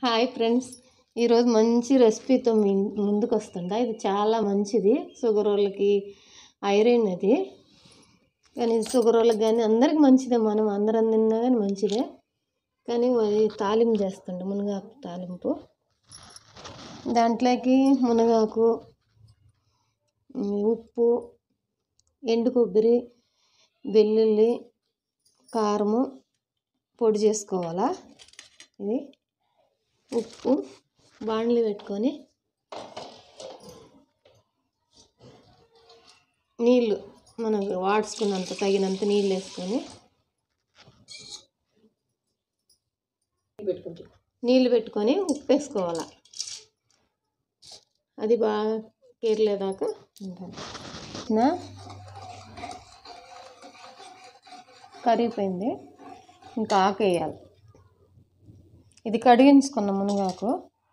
hi friends ఈరోజు మంచి రెసిపీతో మీ ముందుకు వస్తుందా ఇది చాలా మంచిది షుగర్ వాళ్ళకి ఐరన్ అది కానీ షుగర్ వాళ్ళకి కానీ అందరికి మంచిదే మనం అందరం తిన్నా కానీ మంచిదే కానీ అది తాలింపు చేస్తుండే మునగాకు తాలింపు దాంట్లోకి మునగాకు ఉమ్, ఉప్పు ఎండు కొబ్బరి వెల్లుల్లి కారము పొడి చేసుకోవాలా ఇది ఉప్పు బాణలి పెట్టుకొని నీళ్ళు మనకు వాడ్చుకున్నంత తగినంత నీళ్ళు వేసుకొని నీళ్ళు పెట్టుకొని ఉప్పు వేసుకోవాలి అది బాగా కేరలేదాకా ఉంటుంది నా కరిగిపోయింది ఇంకా ఆకు వేయాలి ఇది కడిగించుకున్న మునగాకు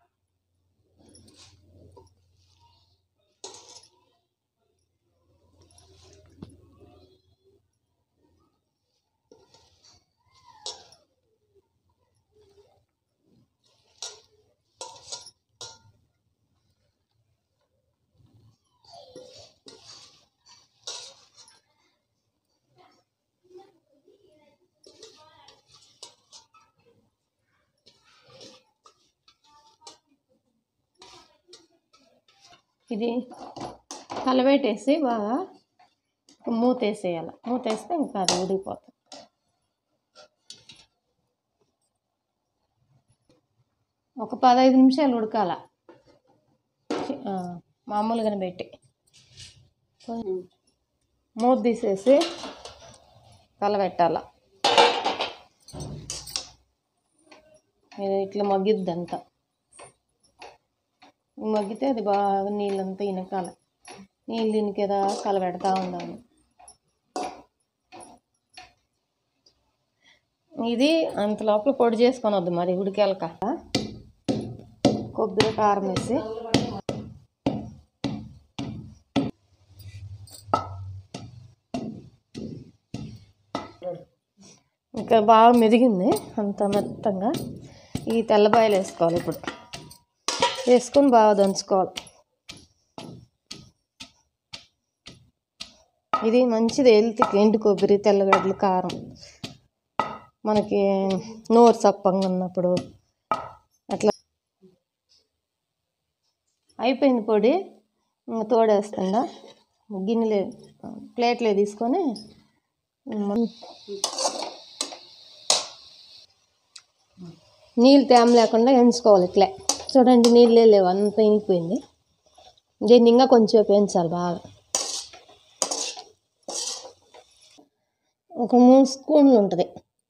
ఇది కలబెట్టేసి బాగా మూత వేసేయాలి మూత వేస్తే ఇంకా అది ఉడికిపోతుంది ఒక పదహైదు నిమిషాలు ఉడకాల చి- ఆ, మామూలుగానే పెట్టి మూత తీసేసి కలబెట్టాల ఇది ఇట్లా మగ్గిద్ది అంతా మగ్గితే అది బాగా నీళ్ళంతా ఇనకాల నీళ్ళు ఇనికేదా కలబెడతా ఉండాలి ఇది అంత లోపల పొడి చేసుకొని వద్దు మరి ఉడికేలక కొబ్బరి కారం వేసి ఇంకా బాగా మెదిగింది అంత మెత్తంగా ఈ తెల్లబాయలు వేసుకోవాలి ఇప్పుడు వేసుకొని బాగా దంచుకోవాలి ఇది మంచిది హెల్త్కి ఎండు కొబ్బరి తెల్లగడ్డలు కారం మనకి నోరు చప్పంగా ఉన్నప్పుడు అట్లా అయిపోయింది పొడి ఇంకా తోడేస్తుందా గిన్నెలే ప్లేట్లే తీసుకొని మ- నీళ్ళు తేమ లేకుండా ఎంచుకోవాలి ఇట్లే చూడండి నీళ్ళే లేవు అంత ఇంకిపోయింది దీన్ని ఇంకా కొంచెం పెంచాలి బాగా ఒక మూడు స్పూన్లు ఉంటుంది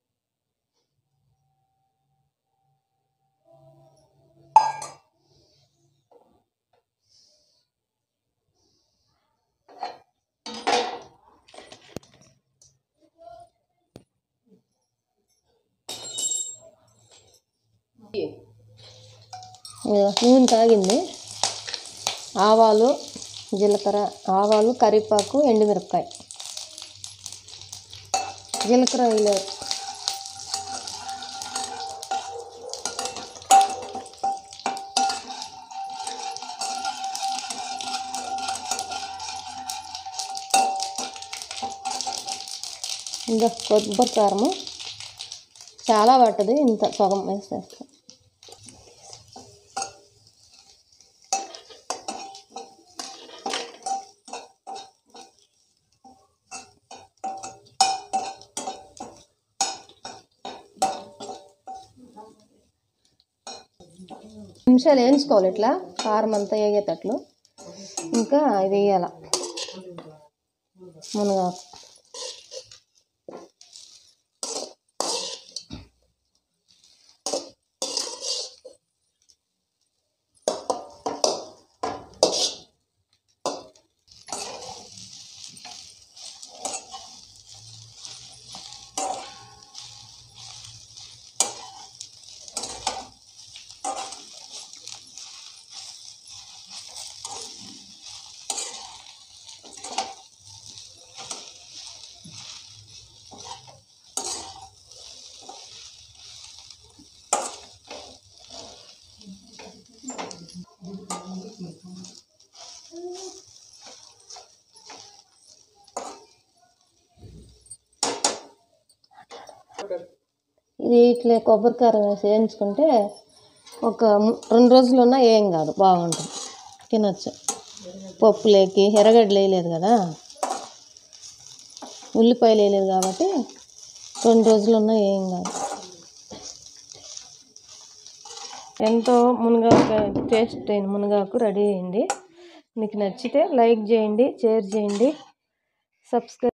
ఇదిగో నూనె తాగింది ఆవాలు జీలకర్ర ఆవాలు కరివేపాకు ఎండుమిరపకాయ జీలకర్ర వేయలేదు ఇంకా కొబ్బరి కారము చాలా పట్టదు ఇంత సగం వేసేస్తాం నిమిషాలు వేయించుకోవాలి ఇట్లా కారం అంతా వేగేటట్లు ఇంకా ఇది వేయాల మునగాకు ఇది ఇట్లా కొబ్బరి కారం వేసి వేయించుకుంటే ఒక ము- రెండు రోజులు ఉన్నా ఏం కాదు బాగుంటుంది తినొచ్చు పప్పులేకి ఎర్రగడ్డలు వేయలేదు కదా ఉల్లిపాయలు వేయలేదు కాబట్టి రెండు రోజులు ఉన్నా ఏం కాదు ఎంతో మునగాకు టేస్ట్ అయిన మునగాకు రెడీ అయింది మీకు నచ్చితే లైక్ చేయండి షేర్ చేయండి సబ్స్క్రైబ్